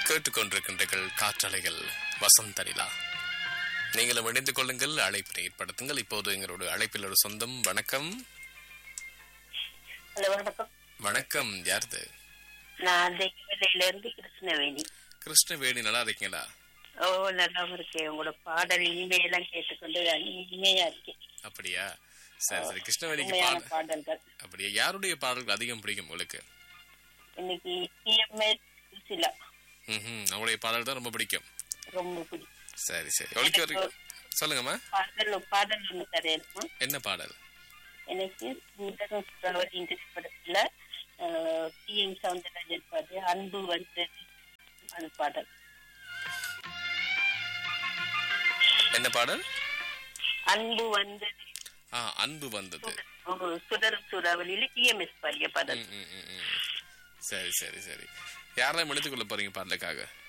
கேட்டுக்கொண்டிருக்கின்றீர்கள் காற்றலைகள் வசந்த நிலா நீங்களும் இணைந்து கொள்ளுங்கள் அழைப்பினை ஏற்படுத்துங்கள் இப்போது எங்களோட அழைப்பில் ஒரு சொந்தம் வணக்கம் ஹலோ வணக்கம் வணக்கம் யாருது நான் தெய்வலையில இருந்து கிருஷ்ணவேணி கிருஷ்ணவேணி நல்லா இருக்கீங்களா ஓ நல்லா இருக்கேன் உங்களோட பாடல் இனிமையெல்லாம் கேட்டுக்கொண்டு நான் இனிமையா இருக்கேன் அப்படியா சரி சரி கிருஷ்ணவேணிக்கு உண்மையான பாட பாடல்கள் அப்படியா யாருடைய பாடல்கள் அதிகம் பிடிக்கும் உங்களுக்கு இன்னைக்கு டிஎம்எஸ் சுசிலா ம் அவங்களுடைய பாடல் தான் ரொம்ப பிடிக்கும் ரொம்ப பிடிக்கும் சரி சரி ஒழிக்க வரைக்கும் சொல்லுங்கம்மா பாடல் பாடல் ஒண்ணு தரேன்மா என்ன பாடல் எனக்கு முதல் சுறாவளி படத்துல டி எம் சவுந்தரராஜன் பாடு அன்பு வந்தது அந்த பாடல் என்ன பாடல் அன்பு வந்தது ஆ அன்பு வந்தது ஒரு சுடரும் சூறாவளியில டிஎம்எஸ் பாடிய பாடல் ம், ம், ம், ம். சரி சரி சரி யாரெல்லாம் எடுத்துக்கொள்ள போறீங்க பாடலுக்காக